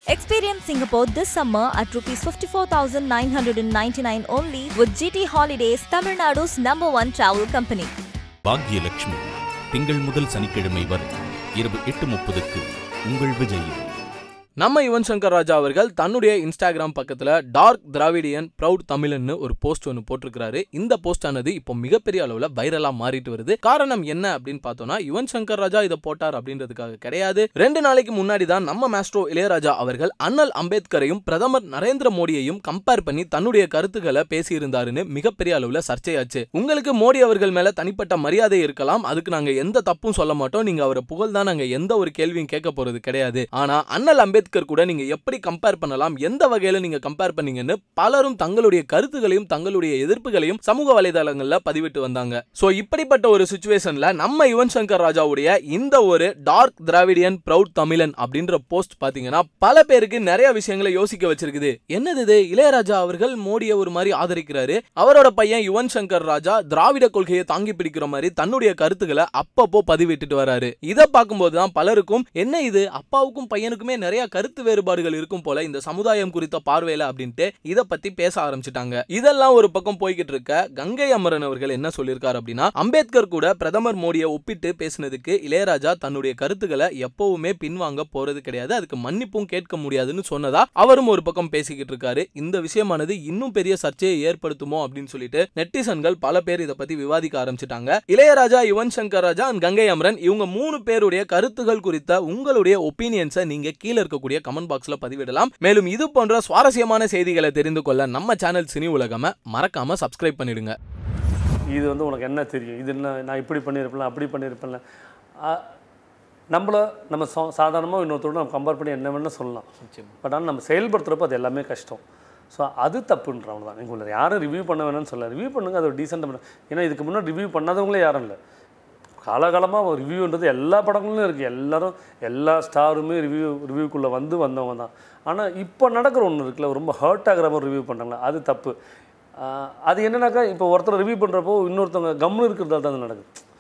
Experience Singapore this summer at rupees 54,999 only with GT Holidays, Tamil Nadu's number one travel company. Bhagyalakshmi திங்கள் முதல் சனிக்கிழமை வரை இரவு எட்டு முப்பதுக்கு உங்கள் விஜயில் நம்ம யுவன் சங்கர் ராஜா அவர்கள் தன்னுடைய இன்ஸ்டாகிராம் பக்கத்துல டார்க் திராவிடியன் ப்ரௌட் தமிழன்னு ஒரு போஸ்ட் ஒன்று போட்டிருக்கிறாரு இந்த போஸ்ட் ஆனது இப்போ மிகப்பெரிய அளவில் வைரலா மாறிட்டு வருது காரணம் என்ன அப்படின்னு பார்த்தோம்னா யுவன் சங்கர் ராஜா இதை போட்டார் அப்படின்றதுக்காக கிடையாது ரெண்டு நாளைக்கு முன்னாடி தான் நம்ம மாஸ்ட்ரோ இளையராஜா அவர்கள் அண்ணல் அம்பேத்கரையும் பிரதமர் நரேந்திர மோடியையும் கம்பேர் பண்ணி தன்னுடைய கருத்துக்களை பேசியிருந்தாருன்னு மிகப்பெரிய அளவில் சர்ச்சையாச்சு உங்களுக்கு மோடி அவர்கள் மேல தனிப்பட்ட மரியாதை இருக்கலாம் அதுக்கு நாங்க எந்த தப்பும் சொல்ல மாட்டோம் நீங்க அவரை புகழ் தான் நாங்க எந்த ஒரு கேள்வியும் கேட்க போறது கிடையாது ஆனா அண்ணல் அம்பேத்கர் கூட நீங்க எப்படி கம்பேர் பண்ணலாம் எந்த வகையில நீங்க கம்பேர் பண்ணீங்கன்னு பலரும் தங்களுடைய கருத்துகளையும் தங்களுடைய எதிர்ப்புகளையும் சமூக வலைதளங்கள்ல பதிவிட்டு வந்தாங்க சோ இப்படிப்பட்ட ஒரு சுச்சுவேஷன்ல நம்ம யுவன் சங்கர் ராஜாவுடைய இந்த ஒரு டார்க் திராவிடியன் ப்ரௌட் தமிழன் அப்படின்ற போஸ்ட் பாத்தீங்கன்னா பல பேருக்கு நிறைய விஷயங்களை யோசிக்க வச்சிருக்குது என்னது இது இளையராஜா அவர்கள் மோடியை ஒரு மாதிரி ஆதரிக்கிறாரு அவரோட பையன் யுவன் சங்கர் ராஜா திராவிட கொள்கையை தாங்கி பிடிக்கிற மாதிரி தன்னுடைய கருத்துக்களை அப்பப்போ பதிவிட்டுட்டு வராரு இதை பார்க்கும்போது தான் பலருக்கும் என்ன இது அப்பாவுக்கும் பையனுக்குமே நிறைய கருத்து வேறுபாடுகள் இருக்கும் போல இந்த சமுதாயம் குறித்த பார்வையில அப்படின்ட்டு இத பத்தி பேச ஆரம்பிச்சிட்டாங்க இதெல்லாம் ஒரு பக்கம் போய்கிட்டு இருக்க கங்கை அமரன் அவர்கள் என்ன சொல்லியிருக்காரு அப்படின்னா அம்பேத்கர் கூட பிரதமர் மோடியை ஒப்பிட்டு பேசினதுக்கு இளையராஜா தன்னுடைய கருத்துக்களை எப்பவுமே பின்வாங்க போறது கிடையாது அதுக்கு மன்னிப்பும் கேட்க முடியாதுன்னு சொன்னதா அவரும் ஒரு பக்கம் பேசிக்கிட்டு இருக்காரு இந்த விஷயமானது இன்னும் பெரிய சர்ச்சையை ஏற்படுத்துமோ அப்படின்னு சொல்லிட்டு நெட்டிசன்கள் பல பேர் இதை பத்தி விவாதிக்க ஆரம்பிச்சிட்டாங்க இளையராஜா யுவன் சங்கர் ராஜா and கங்கை அமரன் இவங்க மூணு பேருடைய கருத்துகள் குறித்த உங்களுடைய ஒப்பீனியன்ஸை நீங்க கீழே இருக்கக்கூடிய கமெண்ட் பாக்ஸ்ல பதிவிடலாம் மேலும் இது போன்ற சுவாரஸ்யமான செய்திகளை தெரிந்து கொள்ள நம்ம சேனல் சினி உலகம மறக்காம சப்ஸ்கிரைப் பண்ணிடுங்க இது வந்து உனக்கு என்ன தெரியும் இது என்ன நான் இப்படி பண்ணியிருப்பேன் அப்படி பண்ணியிருப்பேன்ல ஆ, நம்மள நம்ம சா சாதாரணமாக இன்னொருத்தரோட நம்ம கம்பேர் பண்ணி என்ன வேணால் சொல்லலாம் பட் ஆனால் நம்ம செயல்படுத்துகிறப்ப அது எல்லாமே கஷ்டம் ஸோ அது தப்புன்றவங்க தான் நீங்கள் யாரும் ரிவ்யூ பண்ண வேணாம்னு சொல்ல ரிவ்யூ பண்ணுங்க அது ஒரு டீசெண்டாக பண்ண ஏன்னா இதுக்கு முன்னாடி ரிவ்யூ பண்ணாதவங்களே யாரும் இல்லை காலகாலமாக ஒரு ரிவ்யூன்றது எல்லா படங்களும் இருக்குது எல்லாரும் எல்லா ஸ்டாருமே ரிவ்யூ ரிவ்யூக்குள்ளே வந்து வந்தவங்க தான் ஆனால் இப்போ நடக்கிற ஒன்று இருக்குல்ல ரொம்ப ஹர்ட் ஆகிற மாதிரி ரிவ்யூ பண்ணுறாங்களா அது தப்பு ஆஹ் அது என்னன்னாக்கா இப்போ ஒருத்தர் ரிவ்யூ பண்ணுறப்போ இன்னொருத்தவங்க கம்னு இருக்கிறதால தான் அது நடக்குது